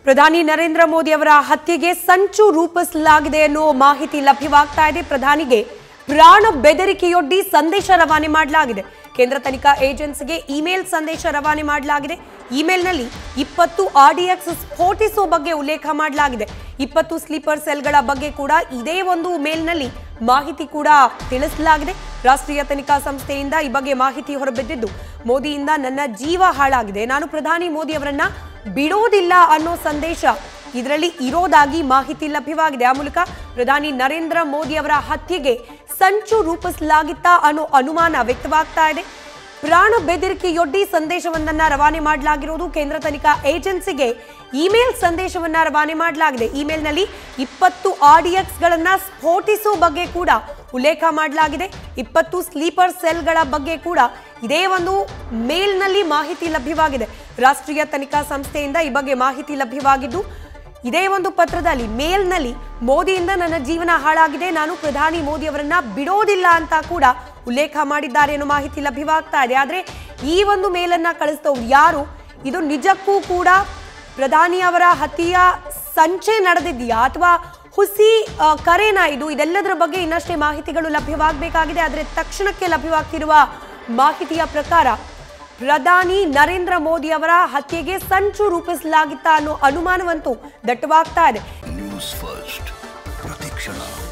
ಪ್ರಧಾನಿ ನರೇಂದ್ರ ಮೋದಿ ಅವರ ಹತ್ಯೆಗೆ ಸಂಚು ರೂಪಿಸಲಾಗಿದೆ ಅನ್ನೋ ಮಾಹಿತಿ ಲಭ್ಯವಾಗ್ತಾ ಇದೆ ಪ್ರಧಾನಿಗೆ ಪ್ರಾಣ ಬೆದರಿಕೆಯೊಡ್ಡಿ ಸಂದೇಶ ರವಾನೆ ಮಾಡಲಾಗಿದೆ ಕೇಂದ್ರ ತನಿಖಾ ಏಜೆನ್ಸಿಗೆ ಇಮೇಲ್ ಸಂದೇಶ ರವಾನೆ ಮಾಡಲಾಗಿದೆ ಇಮೇಲ್ನಲ್ಲಿ ಇಪ್ಪತ್ತು ಆರ್ಡಿಎಕ್ಸ್ ಸ್ಫೋಟಿಸುವ ಬಗ್ಗೆ ಉಲ್ಲೇಖ ಮಾಡಲಾಗಿದೆ ಇಪ್ಪತ್ತು ಸ್ಲೀಪರ್ ಸೆಲ್ಗಳ ಬಗ್ಗೆ ಕೂಡ ಇದೇ ಒಂದು ಮೇಲ್ನಲ್ಲಿ ಮಾಹಿತಿ ಕೂಡ ತಿಳಿಸಲಾಗಿದೆ ರಾಷ್ಟ್ರೀಯ ತನಿಖಾ ಸಂಸ್ಥೆಯಿಂದ ಈ ಬಗ್ಗೆ ಮಾಹಿತಿ ಹೊರಬಿದ್ದಿದ್ದು ಮೋದಿಯಿಂದ ನನ್ನ ಜೀವ ಹಾಳಾಗಿದೆ ನಾನು ಪ್ರಧಾನಿ ಮೋದಿ ಅವರನ್ನ ಬಿಡೋದಿಲ್ಲ ಅನ್ನೋ ಸಂದೇಶ ಇದರಲ್ಲಿ ಇರೋದಾಗಿ ಮಾಹಿತಿ ಲಭ್ಯವಾಗಿದೆ ಆ ಮೂಲಕ ಪ್ರಧಾನಿ ನರೇಂದ್ರ ಮೋದಿ ಅವರ ಹತ್ಯೆಗೆ ಸಂಚು ರೂಪಿಸಲಾಗಿತ್ತಾ ಅನ್ನೋ ಅನುಮಾನ ವ್ಯಕ್ತವಾಗ್ತಾ ಇದೆ ಪ್ರಾಣ ಬೆದರಿಕೆಯೊಡ್ಡಿ ಸಂದೇಶವೊಂದನ್ನ ರವಾನೆ ಮಾಡಲಾಗಿರೋದು ಕೇಂದ್ರ ತನಿಖಾ ಏಜೆನ್ಸಿಗೆ ಇಮೇಲ್ ಸಂದೇಶವನ್ನ ರವಾನೆ ಮಾಡಲಾಗಿದೆ ಇಮೇಲ್ನಲ್ಲಿ ಇಪ್ಪತ್ತು ಆಡಿಯಕ್ಸ್ ಗಳನ್ನ ಸ್ಫೋಟಿಸುವ ಬಗ್ಗೆ ಕೂಡ ಉಲ್ಲೇಖ ಮಾಡಲಾಗಿದೆ ಇಪ್ಪತ್ತು ಸ್ಲೀಪರ್ ಸೆಲ್ಗಳ ಬಗ್ಗೆ ಕೂಡ ಇದೇ ಒಂದು ಮೇಲ್ನಲ್ಲಿ ಮಾಹಿತಿ ಲಭ್ಯವಾಗಿದೆ ರಾಷ್ಟ್ರೀಯ ತನಿಖಾ ಸಂಸ್ಥೆಯಿಂದ ಈ ಬಗ್ಗೆ ಮಾಹಿತಿ ಲಭ್ಯವಾಗಿದ್ದು ಇದೇ ಒಂದು ಪತ್ರದಲ್ಲಿ ಮೇಲ್ನಲ್ಲಿ ಮೋದಿಯಿಂದ ನನ್ನ ಜೀವನ ಹಾಳಾಗಿದೆ ನಾನು ಪ್ರಧಾನಿ ಮೋದಿ ಅವರನ್ನ ಬಿಡೋದಿಲ್ಲ ಅಂತ ಕೂಡ ಉಲ್ಲೇಖ ಮಾಡಿದ್ದಾರೆ ಅನ್ನೋ ಮಾಹಿತಿ ಲಭ್ಯವಾಗ್ತಾ ಇದೆ ಆದ್ರೆ ಈ ಒಂದು ಮೇಲನ್ನ ಕಳಿಸಿದವ್ರು ಯಾರು ಇದು ನಿಜಕ್ಕೂ ಕೂಡ ಪ್ರಧಾನಿ ಅವರ ಹತ್ಯೆಯ ಸಂಚೆ ನಡೆದಿದೆಯಾ ಅಥವಾ ಹುಸಿ ಆ, ಕರೆನಾ ಇದು ಇದೆಲ್ಲದರ ಬಗ್ಗೆ ಇನ್ನಷ್ಟೇ ಮಾಹಿತಿಗಳು ಲಭ್ಯವಾಗಬೇಕಾಗಿದೆ ಆದರೆ ತಕ್ಷಣಕ್ಕೆ ಲಭ್ಯವಾಗ್ತಿರುವ ಮಾಹಿತಿಯ ಪ್ರಕಾರ ಪ್ರಧಾನಿ ನರೇಂದ್ರ ಮೋದಿ ಅವರ ಹತ್ಯೆಗೆ ಸಂಚು ರೂಪಿಸಲಾಗಿತ್ತಾ ಅನ್ನೋ ಅನುಮಾನವಂತೂ ದಟ್ಟವಾಗ್ತಾ ಇದೆ ನ್ಯೂಸ್ ಫಸ್ಟ್ ಪ್ರತಿಕ್ಷಣ